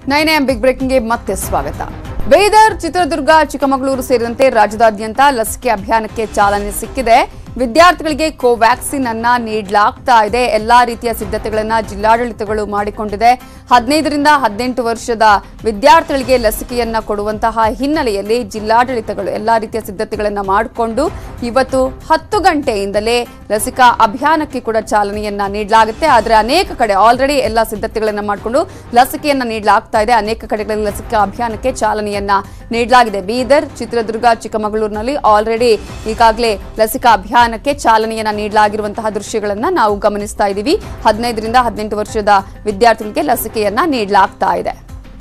nine M big ಬ್ರೇಕಿಂಗ್ಗೆ ಮತ್ತೆ ಸ್ವಾಗತ ಬೀದರ್ ಚಿತ್ರದುರ್ಗ ಚಿಕ್ಕಮಗಳೂರು ಸೇರಿದಂತೆ ರಾಜ್ಯದಾದ್ಯಂತ ಲಸಿಕೆ ಅಭಿಯಾನಕ್ಕೆ ಚಾಲನೆ ಸಿಕ್ಕಿದೆ ವಿದ್ಯಾರ್ಥಿಗಳಿಗೆ ಕೋವ್ಯಾಕ್ಸಿನ್ ಅನ್ನ ನೀಡಲಾಗ್ತಾ ಇದೆ ಎಲ್ಲಾ ರೀತಿಯ ಸಿದ್ಧತೆಗಳನ್ನ ಜಿಲ್ಲಾಡಳಿತಗಳು ಮಾಡಿಕೊಂಡಿದೆ ಹದಿನೈದರಿಂದ ಹದಿನೆಂಟು ವರ್ಷದ ವಿದ್ಯಾರ್ಥಿಗಳಿಗೆ ಲಸಿಕೆಯನ್ನ ಕೊಡುವಂತಹ ಹಿನ್ನೆಲೆಯಲ್ಲಿ ಜಿಲ್ಲಾಡಳಿತಗಳು ಎಲ್ಲಾ ರೀತಿಯ ಸಿದ್ಧತೆಗಳನ್ನ ಮಾಡಿಕೊಂಡು ಇವತ್ತು ಹತ್ತು ಗಂಟೆಯಿಂದಲೇ ಲಸಿಕಾ ಅಭಿಯಾನಕ್ಕೆ ಕೂಡ ಚಾಲನೆಯನ್ನ ನೀಡಲಾಗುತ್ತೆ ಆದರೆ ಅನೇಕ ಕಡೆ ಆಲ್ರೆಡಿ ಎಲ್ಲ ಸಿದ್ಧತೆಗಳನ್ನ ಮಾಡಿಕೊಂಡು ಲಸಿಕೆಯನ್ನ ನೀಡಲಾಗ್ತಾ ಇದೆ ಅನೇಕ ಕಡೆಗಳಲ್ಲಿ ಲಸಿಕಾ ಅಭಿಯಾನಕ್ಕೆ ಚಾಲನೆಯನ್ನ ನೀಡಲಾಗಿದೆ ಬೀದರ್ ಚಿತ್ರದುರ್ಗ ಚಿಕ್ಕಮಗಳೂರಿನಲ್ಲಿ ಆಲ್ರೆಡಿ ಈಗಾಗಲೇ ಲಸಿಕಾ ಅಭಿಯಾನಕ್ಕೆ ಚಾಲನೆಯನ್ನ ನೀಡಲಾಗಿರುವಂತಹ ದೃಶ್ಯಗಳನ್ನ ನಾವು ಗಮನಿಸ್ತಾ ಇದ್ದೀವಿ ಹದಿನೈದರಿಂದ ಹದಿನೆಂಟು ವರ್ಷದ ವಿದ್ಯಾರ್ಥಿಗಳಿಗೆ ಲಸಿಕೆಯನ್ನ ನೀಡಲಾಗ್ತಾ ಇದೆ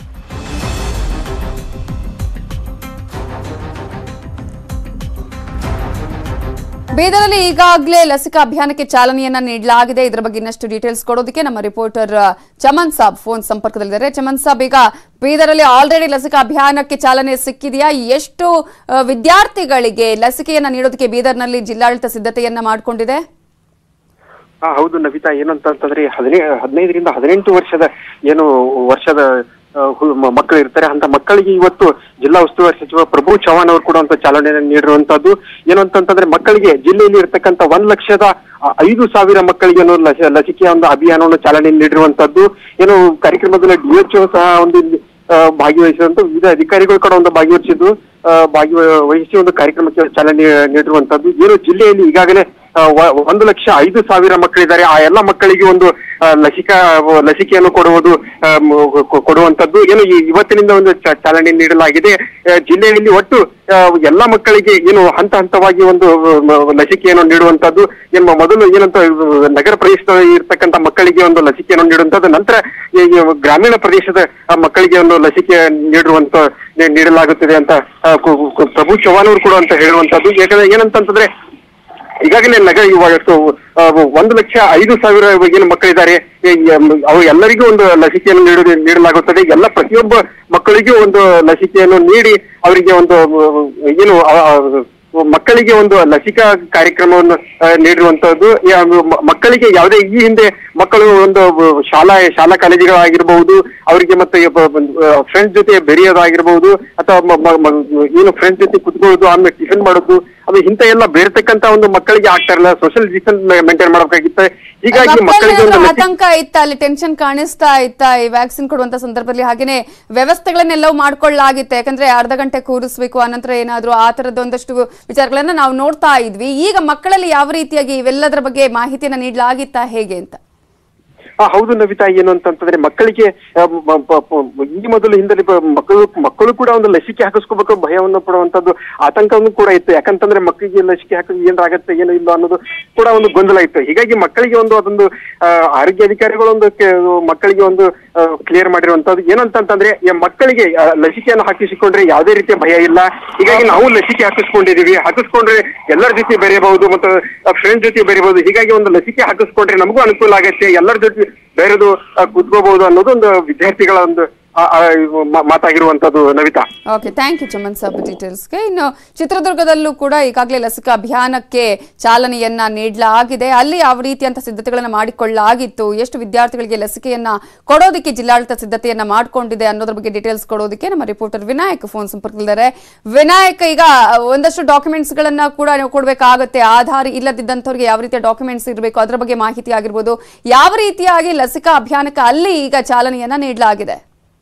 ಬೀದರಲ್ಲಿ ಈಗಾಗಲೇ ಲಸಿಕಾ ಅಭಿಯಾನಕ್ಕೆ ಚಾಲನೆಯನ್ನ ನೀಡಲಾಗಿದೆ ಇದರ ಬಗ್ಗೆ ಇನ್ನಷ್ಟು ಡೀಟೇಲ್ಸ್ ಕೊಡೋದಕ್ಕೆ ನಮ್ಮ ರಿಪೋರ್ಟರ್ ಅಹ್, ಚಮನ್ ಸಾಬ್ ಫೋನ್ ಸಂಪರ್ಕದಲ್ಲಿದ್ದಾರೆ ಚಮನ್ ಸಾಬ್ ಈಗ ಬೀದರಲ್ಲಿ ಆಲ್ರೆಡಿ ಲಸಿಕಾ ಅಭಿಯಾನಕ್ಕೆ ಚಾಲನೆ ಸಿಕ್ಕಿದೆಯಾ ಎಷ್ಟು ಅಹ್, ವಿದ್ಯಾರ್ಥಿಗಳಿಗೆ ಲಸಿಕೆಯನ್ನ ನೀಡೋದಕ್ಕೆ ಬೀದರ್ನಲ್ಲಿ ಜಿಲ್ಲಾಡಳಿತ ಸಿದ್ಧತೆಯನ್ನ ಮಾಡಿಕೊಂಡಿದೆ ಹಾ ಹೌದು ನವಿತಾ ಏನಂತಂತಂದ್ರೆ ಹದಿನೈ ಹದಿನೈದರಿಂದ ಹದಿನೆಂಟು ವರ್ಷದ ಏನು ವರ್ಷದ ಆ, ಹು- ಮ- ಮಕ್ಕಳು ಇರ್ತಾರೆ ಅಂತ ಮಕ್ಕಳಿಗೆ ಇವತ್ತು ಜಿಲ್ಲಾ ಉಸ್ತುವಾರಿ ಸಚಿವ ಪ್ರಭು ಚವ್ಹಾಣ್ ಅವರು ಕೂಡ ಅಂತ ಚಾಲನೆಯನ್ನು ನೀಡಿರುವಂತದ್ದು ಏನು ಅಂತಂತಂದ್ರೆ ಮಕ್ಕಳಿಗೆ ಜಿಲ್ಲೆಯಲ್ಲಿ ಇರ್ತಕ್ಕಂಥ ಒಂದ್ ಲಕ್ಷದ ಆ, ಐದು ಸಾವಿರ ಮಕ್ಕಳಿಗೆ ಏನು ಲಸ- ಲಸಿಕೆಯ ಒಂದು ಅಭಿಯಾನವನ್ನು ಚಾಲನೆ ನೀಡಿರುವಂತದ್ದು ಏನು ಕಾರ್ಯಕ್ರಮದಲ್ಲಿ ಡಿಎಚ್ಒ ಸಹ ಒಂದು ಇಲ್ಲಿ, ಆ, ಭಾಗವಹಿಸಿದಂತ ವಿವಿಧ ಅಧಿಕಾರಿಗಳು ಕೂಡ ಒಂದು ಭಾಗವಹಿಸಿದ್ದು ಆ, ಭಾಗವಹಿಸಿ ಒಂದು ಕಾರ್ಯಕ್ರಮಕ್ಕೆ ಚಾಲನೆ ನೀಡಿರುವಂತದ್ದು ಏನು ಜಿಲ್ಲೆಯಲ್ಲಿ ಈಗಾಗಲೇ ಆ, ವ- ಒಂದು ಲಕ್ಷ ಐದು ಸಾವಿರ ಮಕ್ಕಳಿದ್ದಾರೆ ಆ ಎಲ್ಲ ಮಕ್ಕಳಿಗೆ ಒಂದು ಆ, ಲಸಿಕಾ ಲಸಿಕೆಯನ್ನು ಕೊಡುವುದು ಆ, ಮ- ಕೊ- ಕೊಡುವಂತದ್ದು ಏನು ಈ- ಇವತ್ತಿನಿಂದ ಒಂದು ಚ- ಚಾಲನೆ ನೀಡಲಾಗಿದೆ ಆ, ಜಿಲ್ಲೆಯಲ್ಲಿ ಒಟ್ಟು ಆ, ಎಲ್ಲ ಮಕ್ಕಳಿಗೆ ಏನು ಹಂತ ಹಂತವಾಗಿ ಒಂದು ಮ- ಲಸಿಕೆಯನ್ನು ನೀಡುವಂತದ್ದು ಏನು ಮೊದಲು ಏನಂತ ಇದು ನಗರ ಪ್ರದೇಶದಲ್ಲಿ ಇರ್ತಕ್ಕಂಥ ಮಕ್ಕಳಿಗೆ ಒಂದು ಲಸಿಕೆಯನ್ನು ನೀಡುವಂತದ್ದು ನಂತರ ಈ ಈ ಗ್ರಾಮೀಣ ಪ್ರದೇಶದ ಆ, ಮಕ್ಕಳಿಗೆ ಒಂದು ಲಸಿಕೆ ನೀಡುವಂತ ನೀ- ನೀಡಲಾಗುತ್ತದೆ ಅಂತ ಆ, ಕು- ಕು- ಪ್ರಭು ಚವ್ಹಾಣ್ ಅವರು ಕೂಡ ಅಂತ ಹೇಳುವಂತದ್ದು ಯಾಕಂದ್ರೆ ಏನಂತಂತಂದ್ರೆ ಈಗಾಗಲೇ ನಗರ ಇವಾಗ ಎಷ್ಟು, ಆ, ಒಂದು ಲಕ್ಷ ಐದು ಸಾವಿರ ಏನು ಮಕ್ಕಳಿದ್ದಾರೆ ಈ, ಎಂ, ಅವು ಎಲ್ಲರಿಗೂ ಒಂದು ಲಸಿಕೆಯನ್ನು ನೀಡುವುದು ನೀಡಲಾಗುತ್ತದೆ ಎಲ್ಲ ಪ್ರತಿಯೊಬ್ಬ ಮಕ್ಕಳಿಗೂ ಒಂದು ಲಸಿಕೆಯನ್ನು ನೀಡಿ ಅವರಿಗೆ ಒಂದು ಆ, ಏನು ಆ, ಆ, ಮಕ್ಕಳಿಗೆ ಒಂದು ಲಸಿಕಾ ಕಾರ್ಯಕ್ರಮವನ್ನು ಆ, ನೀಡಿರುವಂತದ್ದು ಯಾ- ಮ- ಮಕ್ಕಳಿಗೆ ಯಾವುದೇ ಈ ಹಿಂದೆ ಮಕ್ಕಳು ಒಂದು ಶಾಲಾ ಶಾಲಾ ಕಾಲೇಜುಗಳಾಗಿರ್ಬಹುದು ಅವರಿಗೆ ಮತ್ತೆ ಫ್ರೆಂಡ್ಸ್ ಜೊತೆ ಬೆರೆಯೋದಾಗಿರ್ಬಹುದು ಅಥವಾ ಮ- ಮ- ಮ- ಏನು ಫ್ರೆಂಡ್ಸ್ ಜೊತೆ ಕುತ್ಕೊಳ್ಳೋದು ಆಮೇಲೆ ಟಿಫಿನ್ ಮಾಡೋದು ಅದು ಇಂಥ ಎಲ್ಲ ಬೇರ್ತಕ್ಕಂತ ಒಂದು ಮಕ್ಕಳಿಗೆ ಆಗ್ತಾ ಇರಲ್ಲ ಸೋಷಿಯಲ್ ಡಿಸ್ಟೆನ್ಸ್ ಮೇಂಟೈನ್ ಮಾಡಬೇಕಾಗಿತ್ತೆ ಹೀಗಾಗಿ ಮಕ್ಕಳಿಗೆ ಒಂದು ಮಕ್ಕಳಿಗೆ ಲಸಿ- ಆತಂಕ ಇತ್ತ ಅಲ್ಲಿ ಟೆನ್ಷನ್ ಕಾಣಿಸ್ತಾ ಇತ್ತ ಈ ವ್ಯಾಕ್ಸಿನ್ ಕೊಡುವಂತ ಸಂದರ್ಭದಲ್ಲಿ ಹಾಗೇನೆ ವ್ಯವಸ್ಥೆಗಳನ್ನೆಲ್ಲವೂ ಮಾಡ್ಕೊಳ್ಳಾಗಿತ್ತೆ ಯಾಕಂದ್ರೆ ಅರ್ಧ ಗಂಟೆ ಕೂರಿಸ್ಬೇಕು ಅನಂತರ ಏನಾದ್ರೂ ಆ ತರದ ಒಂದಷ್ಟು ವಿಚಾರಗಳನ್ನ ನಾವು ನೋಡ್ತಾ ಇದ್ವಿ ಈಗ ಮಕ್ಕಳಲ್ಲಿ ಯಾವ ರೀತಿಯಾಗಿ ಇವೆಲ್ಲದರ ಬಗ್ಗೆ ಮಾಹಿತಿಯನ್ನ ನೀಡಲಾಗಿತ್ತಾ ಹೇಗೆ ಅಂತ ಆ, ಹೌದು ನವಿತಾ ಏನು ಅಂತಂತಂದ್ರೆ ಮಕ್ಕಳಿಗೆ ಆ, ಮ- ಪ- ಪ- ಈ ಮೊದಲು ಹಿಂದೆ ಮಕ್ಕಳು ಮಕ್ಕಳು ಕೂಡ ಒಂದು ಲಸಿಕೆ ಹಾಕಿಸ್ಕೋಬೇಕು ಭಯವನ್ನು ಪಡುವಂತದ್ದು ಆತಂಕವನ್ನು ಕೂಡ ಇತ್ತು ಯಾಕಂತಂದ್ರೆ ಮಕ್ಕಳಿಗೆ ಲಸಿಕೆ ಹಾಕಿ ಏನಾಗತ್ತೆ ಏನು ಇಲ್ಲ ಅನ್ನೋದು ಕೂಡ ಒಂದು ಗೊಂದಲ ಇತ್ತು ಹೀಗಾಗಿ ಮಕ್ಕಳಿಗೆ ಒಂದು ಅದೊಂದು ಆ, ಆರೋಗ್ಯ ಅಧಿಕಾರಿಗಳು ಒಂದು ಕೆ- ಮಕ್ಕಳಿಗೆ ಒಂದು ಕ್ಲಿಯರ್ ಮಾಡಿರುವಂತದ್ದು ಏನಂತಂತಂದ್ರೆ ಈ ಮಕ್ಕಳಿಗೆ ಆ, ಲಸಿಕೆಯನ್ನು ಹಾಕಿಸಿಕೊಂಡ್ರೆ ಯಾವುದೇ ರೀತಿಯ ಭಯ ಇಲ್ಲ ಹೀಗಾಗಿ ನಾವು ಲಸಿಕೆ ಹಾಕಿಸ್ಕೊಂಡಿದೀವಿ ಹಾಕಿಸ್ಕೊಂಡ್ರೆ ಎಲ್ಲರ ಜೊತೆ ಬೆರೆಯಬಹುದು ಮತ್ತು ಫ್ರೆಂಡ್ ಜೊತೆ ಬೆರೆಯಬಹುದು ಹೀಗಾಗಿ ಒಂದು ಲಸಿಕೆ ಹಾಕಿಸ್ಕೊಂಡ್ರೆ ನಮಗೂ ಅನುಕೂಲ ಆಗತ್ತೆ ಎಲ್ಲರ ಜೊತೆ ಬೆರೆದು ಆ, ಕೂತ್ಕೋಬಹುದು ಅನ್ನೋದು ಒಂದು ವಿದ್ಯಾರ್ಥಿಗಳ ಒಂದು ಆ, ಆ, ಇವು ಮಾ- ಮಾತಾಗಿರುವಂತದ್ದು Navitha okay thank you Chaman Saab ಡೀಟೇಲ್ಸ್ಗೆ ಇನ್ನು ಚಿತ್ರದುರ್ಗದಲ್ಲೂ ಕೂಡ ಈಗಾಗಲೇ ಲಸಿಕಾ ಅಭಿಯಾನಕ್ಕೆ ಚಾಲನೆಯನ್ನ ನೀಡಲಾಗಿದೆ ಅಲ್ಲಿ ಯಾವ ರೀತಿಯಂತ ಸಿದ್ಧತೆಗಳನ್ನ ಮಾಡಿಕೊಳ್ಳಲಾಗಿತ್ತು ಎಷ್ಟು ವಿದ್ಯಾರ್ಥಿಗಳಿಗೆ ಲಸಿಕೆಯನ್ನ ಕೊಡೋದಕ್ಕೆ ಜಿಲ್ಲಾಡಳಿತ ಸಿದ್ಧತೆಯನ್ನ ಮಾಡಿಕೊಂಡಿದೆ ಅನ್ನೋದ್ರ ಬಗ್ಗೆ ಡೀಟೇಲ್ಸ್ ಕೊಡೋದಕ್ಕೆ ನಮ್ಮ ರಿಪೋರ್ಟರ್ ವಿನಾಯಕ್ ಫೋನ್ ಸಂಪರ್ಕದಲ್ಲಿದ್ದಾರೆ ವಿನಾಯಕ್ ಈಗ ಒಂದಷ್ಟು ಡಾಕ್ಯುಮೆಂಟ್ಸ್ ಗಳನ್ನ ಕೂಡ ನೀವು ಕೊಡಬೇಕಾಗುತ್ತೆ ಆಧಾರ್ ಇಲ್ಲದಿದ್ದಂಥವ್ರಿಗೆ ಯಾವ ರೀತಿಯ ಡಾಕ್ಯುಮೆಂಟ್ಸ್ ಇರಬೇಕು ಅದರ ಬಗ್ಗೆ ಮಾಹಿತಿ ಆಗಿರ್ಬೋದು ಯಾವ ರೀತಿಯಾಗಿ ಲಸಿಕಾ ಅಭಿಯಾನಕ್ಕೆ ಅಲ್ಲಿ ಈಗ ಚಾಲನೆಯನ್ನ ನೀಡಲಾಗಿದೆ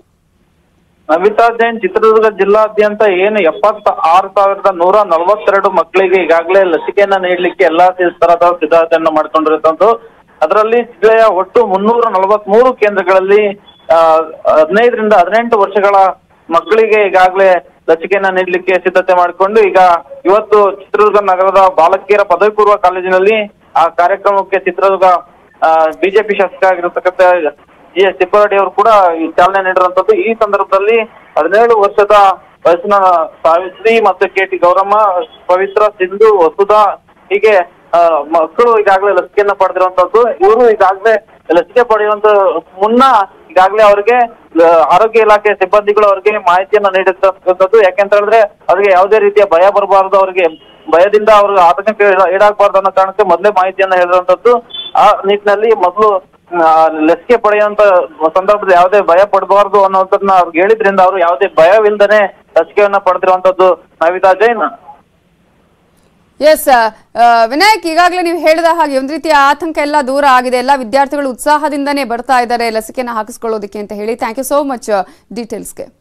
ನಮಿತಾ ಜೈನ್ ಚಿತ್ರದುರ್ಗ ಜಿಲ್ಲಾದ್ಯಂತ ಏನು ಎಪ್ಪತ್ತ ಆರು ಸಾವಿರದ ನೂರ ನಲವತ್ತೆರಡು ಮಕ್ಕಳಿಗೆ ಈಗಾಗಲೇ ಲಸಿಕೆಯನ್ನ ನೀಡಲಿಕ್ಕೆ ಎಲ್ಲಾ ತರದ ಸಿದ್ಧತೆಯನ್ನ ಮಾಡ್ಕೊಂಡಿರುತ್ತಂತು ಅದರಲ್ಲಿ ಜಿಲ್ಲೆಯ ಒಟ್ಟು ಮುನ್ನೂರ ನಲವತ್ಮೂರು ಕೇಂದ್ರಗಳಲ್ಲಿ ಆ, ಹದಿನೈದರಿಂದ ಹದಿನೆಂಟು ವರ್ಷಗಳ ಮಕ್ಕಳಿಗೆ ಈಗಾಗಲೇ ಲಸಿಕೆಯನ್ನ ನೀಡಲಿಕ್ಕೆ ಸಿದ್ಧತೆ ಮಾಡಿಕೊಂಡು ಈಗ ಇವತ್ತು ಚಿತ್ರದುರ್ಗ ನಗರದ ಬಾಲಕಿಯರ ಪದವಿ ಪೂರ್ವ ಕಾಲೇಜಿನಲ್ಲಿ ಆ ಕಾರ್ಯಕ್ರಮಕ್ಕೆ ಚಿತ್ರದುರ್ಗ ಬಿಜೆಪಿ ಶಾಸಕ ಆಗಿರತಕ್ಕಂತ ಜಿ ಎಸ್ ತಿಪ್ಪಾರೆಡ್ಡಿ ಅವರು ಕೂಡ ಈ ಚಾಲನೆ ನೀಡಿರುವಂತದ್ದು ಈ ಸಂದರ್ಭದಲ್ಲಿ ಹದಿನೇಳು ವರ್ಷದ ವಯಸ್ಸಿನ ಸಾವಿತ್ರಿ ಮತ್ತು ಕೆ ಟಿ ಗೌರಮ್ಮ ಪವಿತ್ರ ಸಿಂಧು ವಸುಧಾ ಹೀಗೆ ಆ, ಮಕ್ಕಳು ಈಗಾಗಲೇ ಲಸಿಕೆಯನ್ನ ಪಡೆದಿರುವಂತದ್ದು ಇವರು ಈಗಾಗಲೇ ಲಸಿಕೆ ಪಡೆಯುವಂತ ಮುನ್ನ ಈಗಾಗಲೇ ಅವರಿಗೆ ಆ, ಆರೋಗ್ಯ ಇಲಾಖೆ ಸಿಬ್ಬಂದಿಗಳು ಅವರಿಗೆ ಮಾಹಿತಿಯನ್ನ ನೀಡಿರ್ತಕ್ಕಂಥದ್ದು ಯಾಕೆಂತ ಹೇಳಿದ್ರೆ ಅವರಿಗೆ ಯಾವುದೇ ರೀತಿಯ ಭಯ ಬರಬಾರದು ಅವರಿಗೆ ಭಯದಿಂದ ಅವರು ಆತಂಕಕ್ಕೆ ಈಡಾಗಬಾರ್ದು ಅನ್ನೋ ಕಾರಣಕ್ಕೆ ಮೊದಲೇ ಮಾಹಿತಿಯನ್ನ ಹೇಳಿರುವಂತದ್ದು ಆ ನಿಟ್ಟಿನಲ್ಲಿ ಮೊದಲು ಆ, ಲಸಿಕೆ ಪಡೆಯುವಂತ ಸಂದರ್ಭದಲ್ಲಿ ಯಾವುದೇ ಭಯ ಪಡಬಾರ್ದು ಅನ್ನೋದನ್ನ ಅವ್ರಿಗೆ ಹೇಳಿದ್ರಿಂದ ಅವರು ಯಾವುದೇ ಭಯವಿಲ್ಲದೆ ಲಸಿಕೆಯನ್ನ ಪಡೆದಿರುವಂತದ್ದು ನವಿತಾ ಜೈನ್ ಎಸ್ ವಿನಾಯಕ್ ಈಗಾಗಲೇ ನೀವು ಹೇಳಿದ ಹಾಗೆ ಒಂದು ರೀತಿಯ ಆತಂಕ ಎಲ್ಲ ದೂರ ಆಗಿದೆ ಎಲ್ಲ ವಿದ್ಯಾರ್ಥಿಗಳು ಉತ್ಸಾಹದಿಂದನೇ ಬರ್ತಾ ಇದ್ದಾರೆ ಲಸಿಕೆನ ಹಾಕಿಸ್ಕೊಳ್ಳೋದಕ್ಕೆ ಅಂತ ಹೇಳಿ ಥ್ಯಾಂಕ್ ಯು ಸೋ ಮಚ್ ಡೀಟೇಲ್ಸ್ಗೆ